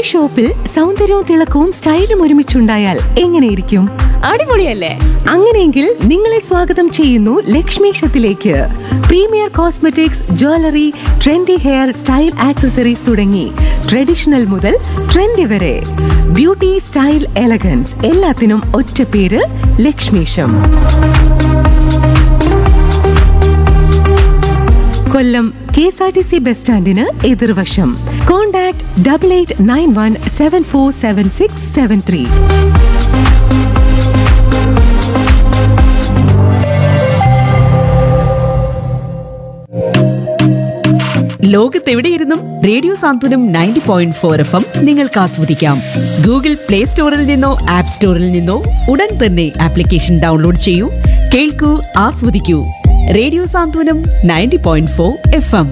ഷോപ്പിൽ സൗന്ദര്യവും തിളക്കവും സ്റ്റൈലും ഒരുമിച്ചുണ്ടായാൽ എങ്ങനെയിരിക്കും അടിപൊളിയല്ലേ അങ്ങനെയെങ്കിൽ നിങ്ങളെ സ്വാഗതം ചെയ്യുന്നു ലക്ഷ്മീഷത്തിലേക്ക് premier cosmetics jewellery trendy hair style accessories തുടങ്ങി ട്രഡീഷണൽ മുതൽ ട്രെൻഡി വരെ ബ്യൂട്ടി സ്റ്റൈൽ എലഗൻസ് എല്ലാത്തിനും ഒറ്റ പേര് Lakshmisham Kollam K S R T C bus സ്റ്റാൻഡിന് എതിർവശം contact double eight nine one seven four seven six seven three ലോകത്തെവിടെയിരുന്നും radio Santhwanam ninety point four F എം നിങ്ങൾക്ക് ആസ്വദിക്കാം ഗൂഗിൾ പ്ലേ സ്റ്റോറിൽ നിന്നോ ആപ്പ് സ്റ്റോറിൽ നിന്നോ ഉടൻ തന്നെ ആപ്ലിക്കേഷൻ ഡൗൺലോഡ് ചെയ്യൂ കേൾക്കൂ ആസ്വദിക്കൂ radio Santhwanam ninety point four F M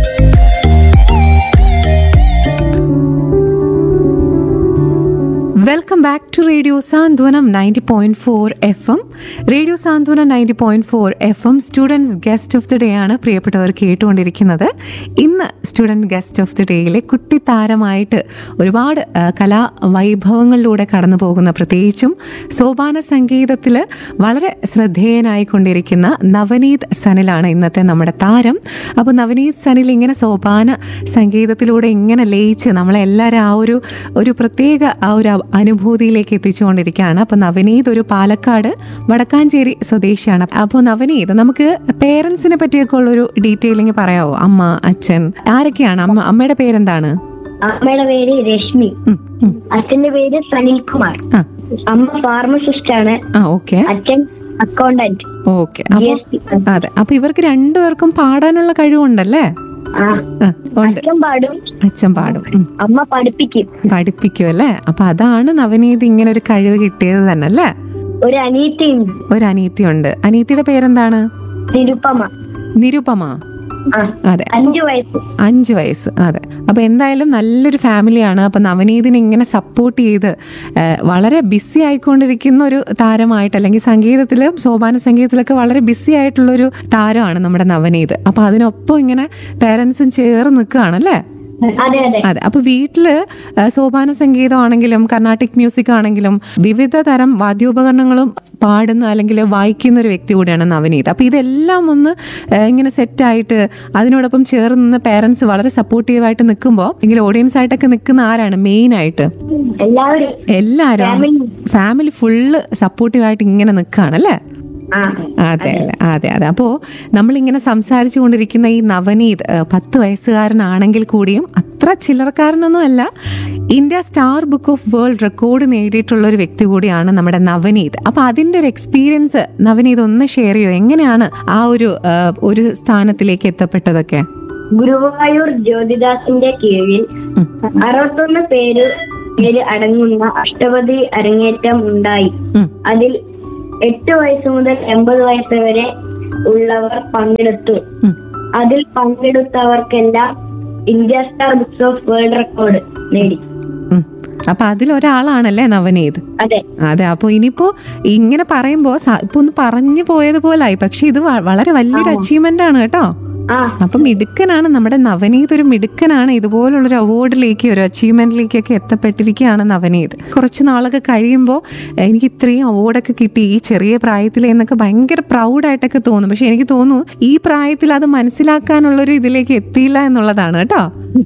welcome back to radio Santhwanam ninety point four F M radio Santhwanam ninety point four F M students guest of the day ആണ് പ്രിയപ്പെട്ടവർ കേട്ടുകൊണ്ടിരിക്കുന്നത് ഇന്ന് സ്റ്റുഡൻറ് ഗസ്റ്റ് ഓഫ് ദി ഡേയിലെ കുട്ടി താരമായിട്ട് ഒരുപാട് ആ, കലാ വൈഭവങ്ങളിലൂടെ കടന്നു പോകുന്ന പ്രത്യേകിച്ചും സോപാന സംഗീതത്തിൽ വളരെ ശ്രദ്ധേയനായിക്കൊണ്ടിരിക്കുന്ന നവനീത് സനിലാണ് ഇന്നത്തെ നമ്മുടെ താരം അപ്പോൾ നവനീത് സനിൽ ഇങ്ങനെ സോപാന സംഗീതത്തിലൂടെ ഇങ്ങനെ ലയിച്ച് നമ്മളെ എല്ലാവരും ആ ഒരു ഒരു പ്രത്യേക ആ ഒരു അനുഭൂതിയിലേക്ക് എത്തിച്ചുകൊണ്ടിരിക്കുകയാണ് അപ്പോൾ നവനീത് ഒരു പാലക്കാട് വടക്കാഞ്ചേരി സ്വദേശിയാണ് അപ്പോൾ നവനീത് നമുക്ക് പേരൻസിനെ പറ്റിയൊക്കെ ഉള്ളൊരു ഡീറ്റെയിലിംഗ് പറയാവോ അമ്മ അച്ഛൻ ആരൊക്കെയാണ് അമ്മ അമ്മയുടെ പേരെന്താണ് അമ്മയുടെ പേര് രശ്മി ഉം, ഉം. അച്ഛന്റെ പേര് സനിൽകുമാർ ആ അമ്മ ഫാർമസിസ്റ്റ് ആണ് ആ ഓക്കെ അച്ഛൻ അക്കൗണ്ടന്റ് ഓക്കെ അപ്പോൾ GST. അതെ അപ്പോൾ ഇവർക്ക് രണ്ടുപേർക്കും പാടാനുള്ള കഴിവുണ്ടല്ലേ ആ ആ ഉണ്ട് അച്ഛൻ പാടും അച്ഛൻ പാടും ഉം. അമ്മ പഠിപ്പിക്കും പഠിപ്പിക്കും അല്ലേ അപ്പൊ അതാണ് നവനീത് ഇങ്ങനെ ഒരു കഴിവ് കിട്ടിയത് തന്നെ അല്ലേ ഒരു അനീത്തിയുണ്ട് ഒരു അനീത്തിയുണ്ട് അനീത്തിയുടെ പേരെന്താണ് നിരുപ്പമ നിരുപമ ആ അതെ അപ്പൊ അഞ്ചു വയസ്സ് അഞ്ച് വയസ്സ് അതെ അപ്പൊ എന്തായാലും നല്ലൊരു ഫാമിലിയാണ് അപ്പൊ നവനീതിനെ ഇങ്ങനെ സപ്പോർട്ട് ചെയ്ത് ആ, വളരെ ബിസി ആയിക്കൊണ്ടിരിക്കുന്ന ഒരു താരമായിട്ട് അല്ലെങ്കിൽ സംഗീതത്തിലും സോപാന സംഗീതത്തിലൊക്കെ വളരെ ബിസി ആയിട്ടുള്ളൊരു താരമാണ് നമ്മുടെ നവനീത് അപ്പൊ അതിനൊപ്പം ഇങ്ങനെ പേരൻസും ചേർന്ന് നിൽക്കുകയാണല്ലേ അതെ അതെ അതെ അപ്പൊ വീട്ടില് ആ, സോപാന സംഗീതമാണെങ്കിലും കർണാട്ടിക് മ്യൂസിക് ആണെങ്കിലും വിവിധ തരം വാദ്യോപകരണങ്ങളും പാടുന്ന അല്ലെങ്കിൽ വായിക്കുന്ന ഒരു വ്യക്തി കൂടിയാണ് നവനീത് അപ്പൊ ഇതെല്ലാം ഒന്ന് ആ, ഇങ്ങനെ സെറ്റായിട്ട് അതിനോടൊപ്പം ചേർന്ന് നിന്ന് പേരൻസ് വളരെ സപ്പോർട്ടീവായിട്ട് നിൽക്കുമ്പോൾ എങ്കിൽ ഓഡിയൻസ് ആയിട്ടൊക്കെ നിൽക്കുന്ന ആരാണ് മെയിൻ ആയിട്ട് എല്ലാവരും എല്ലാവരും Family. ഫാമിലി ഫുള്ള് സപ്പോർട്ടീവായിട്ട് ഇങ്ങനെ നിൽക്കുകയാണല്ലേ ആ അതെ അല്ലേ അതെ അതെ അപ്പോൾ നമ്മളിങ്ങനെ സംസാരിച്ചു കൊണ്ടിരിക്കുന്ന ഈ നവനീത് ഏഹ്, പത്ത് വയസ്സുകാരനാണെങ്കിൽ കൂടിയും അത്ര ചില്ലറക്കാരനൊന്നും അല്ല India star book of world record നേടിയിട്ടുള്ള ഒരു വ്യക്തി കൂടിയാണ് നമ്മുടെ നവനീത് അപ്പൊ അതിന്റെ ഒരു എക്സ്പീരിയൻസ് നവനീത് ഒന്ന് ഷെയർ ചെയ്യോ എങ്ങനെയാണ് ആ ഒരു ഏഹ്, ഒരു സ്ഥാനത്തിലേക്ക് എത്തപ്പെട്ടതൊക്കെ ഗുരുവായൂർ ജ്യോതിദാസിന്റെ കീഴിൽ ഉം. അറുപത്തൊന്ന് പേര് പേര് അടങ്ങുന്ന അഷ്ടപതി അരങ്ങേറ്റം ഉണ്ടായി ഉം, അതിൽ എട്ട് വയസ്സ് മുതൽ എൺപത് വയസ്സ് വരെ ഉള്ളവർ പങ്കെടുത്തു ഉം. അതിൽ പങ്കെടുത്തവർക്കെല്ലാം India star books of world record നേടി ഉം. അപ്പൊ അതിലൊരാളാണല്ലേ നവനീത് അതെ അതെ അപ്പോൾ ഇനിയിപ്പോ ഇങ്ങനെ പറയുമ്പോ സ- ഇപ്പൊ ഒന്ന് പറഞ്ഞു പോയതുപോലായി പക്ഷെ ഇത് വ- വളരെ വലിയൊരു അച്ചീവ്മെന്റ് ആണ് കേട്ടോ ആ അപ്പം മിടുക്കനാണ് നമ്മുടെ നവനീത് ഒരു മിടുക്കനാണ് ഇതുപോലുള്ളൊരു അവാർഡിലേക്ക് ഒരു അച്ചീവ്മെന്റിലേക്കൊക്കെ എത്തപ്പെട്ടിരിക്കുകയാണ് നവനീത് കുറച്ച് നാളൊക്കെ കഴിയുമ്പോൾ എനിക്ക് ഇത്രയും അവാർഡൊക്കെ കിട്ടി ഈ ചെറിയ പ്രായത്തിൽ എന്നൊക്കെ ഭയങ്കര പ്രൗഡായിട്ടൊക്കെ തോന്നും പക്ഷെ എനിക്ക് തോന്നുന്നു ഈ പ്രായത്തിൽ അത് മനസ്സിലാക്കാനുള്ളൊരു ഇതിലേക്ക് എത്തിയില്ല എന്നുള്ളതാണ് കേട്ടോ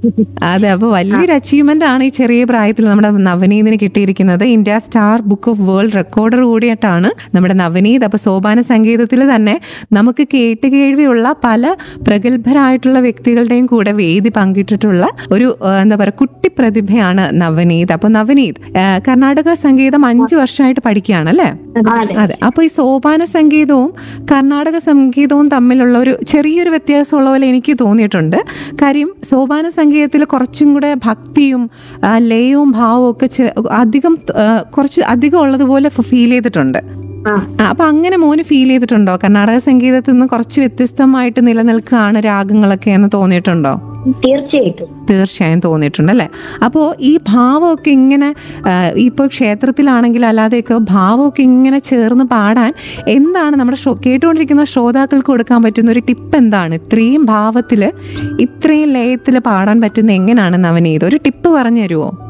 അതെ അപ്പോൾ വലിയൊരു അച്ചീവ്മെന്റ് ആണ് ഈ ചെറിയ പ്രായത്തിൽ നമ്മുടെ നവനീതിന് കിട്ടിയിരിക്കുന്നത് India star book of world recorder കൂടിയിട്ടാണ് നമ്മുടെ നവനീത് അപ്പൊ സോപാന സംഗീതത്തിൽ തന്നെ നമുക്ക് കേട്ടുകേഴ്വിയുള്ള പല പ്രഗത്ഭരായിട്ടുള്ള വ്യക്തികളുടെയും കൂടെ വേദി പങ്കിട്ടിട്ടുള്ള ഒരു ആ, എന്താ പറയുക കുട്ടി പ്രതിഭയാണ് നവനീത് അപ്പൊ നവനീത് ആ, കർണാടക സംഗീതം അഞ്ചു വർഷമായിട്ട് പഠിക്കുകയാണ് അല്ലേ അതെ അതെ അപ്പൊ ഈ സോപാന സംഗീതവും കർണാടക സംഗീതവും തമ്മിലുള്ള ഒരു ചെറിയൊരു വ്യത്യാസമുള്ള പോലെ എനിക്ക് തോന്നിയിട്ടുണ്ട് കാര്യം സോപാന സംഗീതത്തിൽ കുറച്ചും കൂടെ ഭക്തിയും ആ, ലയവും ഭാവവും ഒക്കെ ചെ- അധികം ആ, കുറച്ച് അധികം ഉള്ളതുപോലെ ഫീൽ ചെയ്തിട്ടുണ്ട് ആ ആ, അപ്പൊ അങ്ങനെ മോന് ഫീൽ ചെയ്തിട്ടുണ്ടോ കർണാടക സംഗീതത്തിൽ നിന്ന് കുറച്ച് വ്യത്യസ്തമായിട്ട് നിലനിൽക്കുകയാണ് രാഗങ്ങളൊക്കെ എന്ന് തോന്നിയിട്ടുണ്ടോ തീർച്ചയായിട്ടും തീർച്ചയായും തോന്നിയിട്ടുണ്ട് അല്ലേ അപ്പോൾ ഈ ഭാവമൊക്കെ ഇങ്ങനെ ആ, ഇപ്പോൾ ക്ഷേത്രത്തിലാണെങ്കിൽ അല്ലാതെയൊക്കെ ഭാവമൊക്കെ ഇങ്ങനെ ചേർന്ന് പാടാൻ എന്താണ് നമ്മുടെ ശ്രോ- കേട്ടുകൊണ്ടിരിക്കുന്ന ശ്രോതാക്കൾക്ക് കൊടുക്കാൻ പറ്റുന്ന ഒരു ടിപ്പ് എന്താണ് ഇത്രയും ഭാവത്തിൽ ഇത്രയും ലയത്തിൽ പാടാൻ പറ്റുന്ന എങ്ങനെയാണ് നവനീത് ഒരു ടിപ്പ് പറഞ്ഞു തരുമോ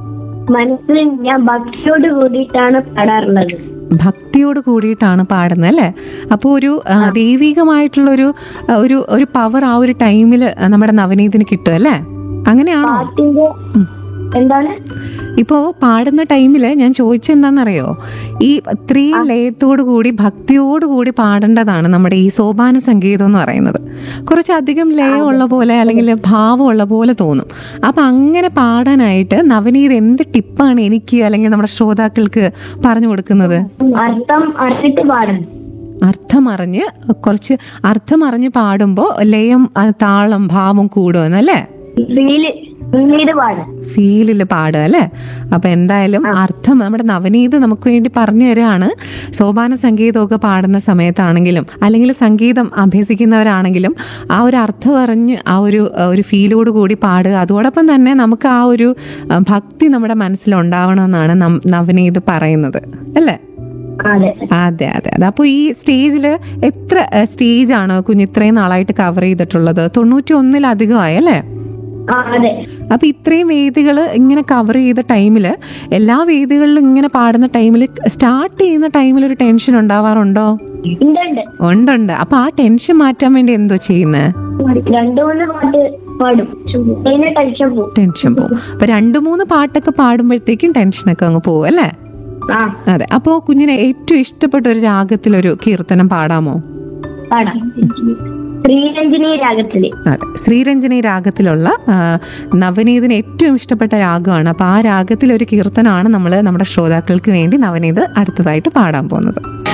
മനസ്സിൽ ഞാൻ ഭക്തിയോട് കൂടിയിട്ടാണ് പാടാറുള്ളത് ഭക്തിയോട് കൂടിയിട്ടാണ് പാടുന്നത് അല്ലേ അപ്പോൾ ഒരു ആ, ദൈവികമായിട്ടുള്ളൊരു ആ, ഒരു ഒരു പവർ ആ ഒരു ടൈമിൽ നമ്മുടെ നവനീതിന് കിട്ടും അല്ലേ അങ്ങനെയാണോ പാട്ടിന്റെ എന്താണ് ഇപ്പോൾ പാടുന്ന ടൈമിൽ ഞാൻ ചോദിച്ചെന്താണെന്നറിയോ ഈ ഇത്രയും ലയത്തോടു കൂടി ഭക്തിയോട് കൂടി പാടേണ്ടതാണ് നമ്മുടെ ഈ സോപാന സംഗീതം എന്ന് പറയുന്നത് കുറച്ചധികം ലയമുള്ള പോലെ അല്ലെങ്കിൽ ഭാവമുള്ള പോലെ തോന്നും അപ്പം അങ്ങനെ പാടാനായിട്ട് നവനീത് എന്ത് ടിപ്പാണ് എനിക്ക് അല്ലെങ്കിൽ നമ്മുടെ ശ്രോതാക്കൾക്ക് പറഞ്ഞു കൊടുക്കുന്നത് അർത്ഥം അറിഞ്ഞിട്ട് പാടണം അർത്ഥമറിഞ്ഞ് കുറച്ച് അർത്ഥമറിഞ്ഞ് പാടുമ്പോൾ ലയം ആ, താളം ഭാവം കൂടുമെന്നല്ലേ ഫീല് പിന്നീട് പാടണം ഫീലിൽ പാടുക അല്ലേ അപ്പൊ എന്തായാലും അർത്ഥം നമ്മുടെ നവനീത് നമുക്ക് വേണ്ടി പറഞ്ഞു തരാണ് സോപാന സംഗീതമൊക്കെ പാടുന്ന സമയത്താണെങ്കിലും അല്ലെങ്കിൽ സംഗീതം അഭ്യസിക്കുന്നവരാണെങ്കിലും ആ ഒരു അർത്ഥം അറിഞ്ഞ് ആ ഒരു ഒരു ഫീലോട് കൂടി പാടുക അതോടൊപ്പം തന്നെ നമുക്ക് ആ ഒരു ആ, ഭക്തി നമ്മുടെ മനസ്സിലുണ്ടാവണമെന്നാണ് നം- നവനീത് പറയുന്നത് അല്ലേ അതെ അതെ അതെ അതെ അപ്പോൾ ഈ സ്റ്റേജിൽ എത്ര സ്റ്റേജ് ആണ് കുഞ്ഞ് ഇത്രയും നാളായിട്ട് കവർ ചെയ്തിട്ടുള്ളത് തൊണ്ണൂറ്റി ഒന്നിലധികമായി അല്ലേ ആ അതെ അപ്പൊ ഇത്രയും വേദികൾ ഇങ്ങനെ കവർ ചെയ്ത ടൈമിൽ എല്ലാ വേദികളിലും ഇങ്ങനെ പാടുന്ന ടൈമിൽ സ്റ്റാർട്ട് ചെയ്യുന്ന ടൈമിൽ ഒരു ടെൻഷൻ ഉണ്ടാവാറുണ്ടോ ഉണ്ട് ഉണ്ട് ഉണ്ടുണ്ട് അപ്പൊ ആ ടെൻഷൻ മാറ്റാൻ വേണ്ടി എന്തോ ചെയ്യുന്നത് രണ്ടു മൂന്ന് പാട്ട് പാടും അതിന് ടെൻഷൻ പോകും ടെൻഷൻ പോകും അപ്പൊ രണ്ടു മൂന്ന് പാട്ടൊക്കെ പാടുമ്പോഴത്തേക്കും ടെൻഷനൊക്കെ അങ്ങ് പോകും അല്ലേ ആ അതെ അപ്പോൾ കുഞ്ഞിനെ ഏറ്റവും ഇഷ്ടപ്പെട്ട ഒരു രാഗത്തിലൊരു കീർത്തനം പാടാമോ പാടാം ശ്രീരഞ്ജിനി രാഗത്തില് അതെ ശ്രീരഞ്ജനി രാഗത്തിലുള്ള ആ, നവനീതിന് ഏറ്റവും ഇഷ്ടപ്പെട്ട രാഗമാണ് അപ്പോൾ ആ രാഗത്തിലൊരു കീർത്തനമാണ് നമ്മൾ നമ്മുടെ ശ്രോതാക്കൾക്ക് വേണ്ടി നവനീത് അടുത്തതായിട്ട് പാടാൻ പോകുന്നത്